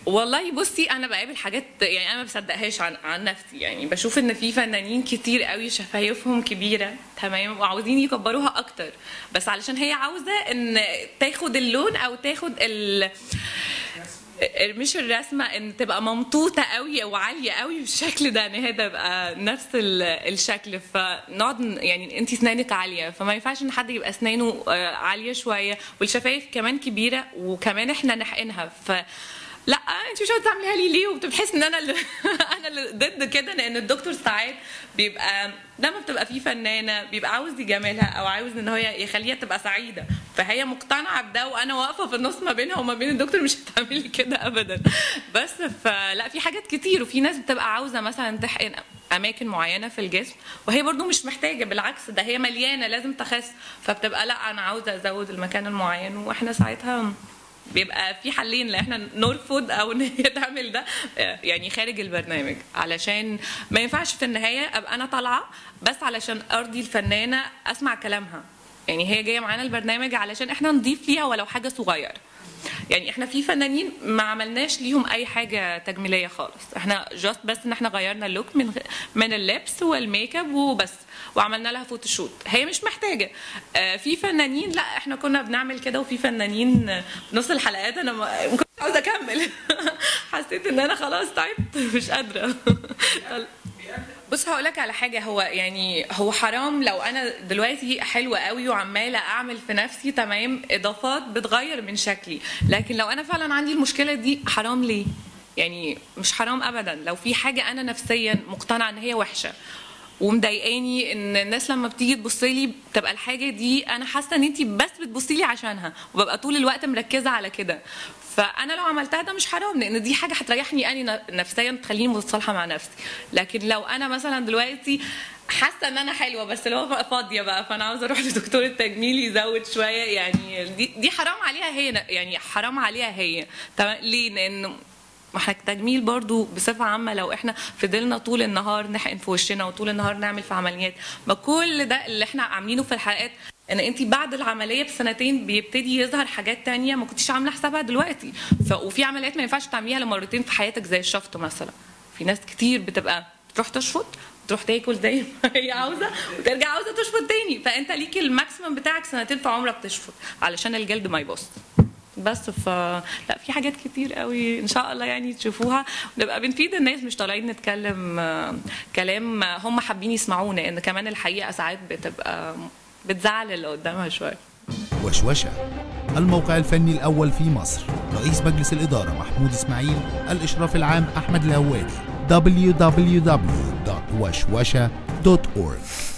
والله بصي انا بقابل حاجات يعني انا ما بصدقهاش عن عن نفسي يعني بشوف ان في فنانين كتير قوي شفايفهم كبيره تمام وعاوزين يكبروها اكتر بس علشان هي عاوزه ان تاخد اللون او تاخد ال مش الرسمه ان تبقى ممطوطه قوي وعاليه قوي بالشكل ده ان هي تبقى نفس ال- الشكل فنقعد ن- يعني انت اسنانك عاليه فما ينفعش ان حد يبقى اسنانه آه، عاليه شويه والشفايف كمان كبيره وكمان احنا نحقنها ف لا انت مش عاوزه تعمليها لي ليه وبتحس ان انا اللي انا اللي ضد كده لان الدكتور ساعات بيبقى لما بتبقى فيه فنانه بيبقى عاوز يجاملها او عاوز ان هو يخليها تبقى سعيده فهي مقتنعه بده وانا واقفه في النص ما بينها وما بين الدكتور مش هتعملي كده ابدا بس فلا في حاجات كتير وفي ناس بتبقى عاوزه مثلا تحقن اماكن معينه في الجسم وهي برضو مش محتاجه بالعكس ده هي مليانه لازم تخس فبتبقى لا انا عاوزه ازود المكان المعين واحنا ساعتها بيبقى في حلين لا احنا نرفض او ان هي تعمل ده يعني خارج البرنامج علشان ما ينفعش في النهايه ابقى انا طالعه بس علشان ارضي الفنانه اسمع كلامها يعني هي جايه معانا البرنامج علشان احنا نضيف ليها ولو حاجه صغيره يعني احنا في فنانين ما عملناش ليهم اي حاجه تجميليه خالص احنا جاست بس ان احنا غيرنا اللوك من من اللبس والميك اب وبس وعملنا لها فوتوشوت هي مش محتاجه آه، في فنانين لا احنا كنا بنعمل كده وفي فنانين آه، نص الحلقات انا ما ما كنتش عاوزه اكمل حسيت ان انا خلاص تعبت مش قادره بص هقول لك على حاجه هو يعني هو حرام لو انا دلوقتي حلوه قوي وعماله اعمل في نفسي تمام اضافات بتغير من شكلي لكن لو انا فعلا عندي المشكله دي حرام ليه يعني مش حرام ابدا لو في حاجه انا نفسيا مقتنعه ان هي وحشه ومضايقاني ان الناس لما بتيجي تبص لي بتبقى الحاجه دي انا حاسه ان انت بس بتبصي لي عشانها وببقى طول الوقت مركزه على كده فانا لو عملتها ده مش حرام لان دي حاجه هتريحني انا نفسيا تخليني متصالحه مع نفسي لكن لو انا مثلا دلوقتي حاسه ان انا حلوه بس لو بقى فاضيه بقى فانا عاوزه اروح لدكتور التجميل يزود شويه يعني دي دي حرام عليها هي يعني حرام عليها هي تمام ليه لان ما احنا التجميل برضو بصفة عامة لو احنا فضلنا طول النهار نحقن في وشنا وطول النهار نعمل في عمليات ما كل ده اللي احنا عاملينه في الحلقات ان انت بعد العمليه بسنتين بيبتدي يظهر حاجات تانية ما كنتيش عامله حسابها دلوقتي ف... وفي عمليات ما ينفعش تعمليها لمرتين في حياتك زي الشفط مثلا في ناس كتير بتبقى تروح تشفط تروح تاكل زي ما هي عاوزه وترجع عاوزه تشفط تاني فانت ليك الماكسيمم بتاعك سنتين في عمرك تشفط علشان الجلد ما يبص بس ف لا في حاجات كتير قوي ان شاء الله يعني تشوفوها ونبقى بنفيد الناس مش طالعين نتكلم آه، كلام هم حابين يسمعوه لان كمان الحقيقه ساعات بتبقى بتزعل اللي قدامها شويه وشوشة الموقع الفني الأول في مصر رئيس مجلس الإدارة محمود إسماعيل الإشراف العام أحمد الهوادي www.وشوشة.org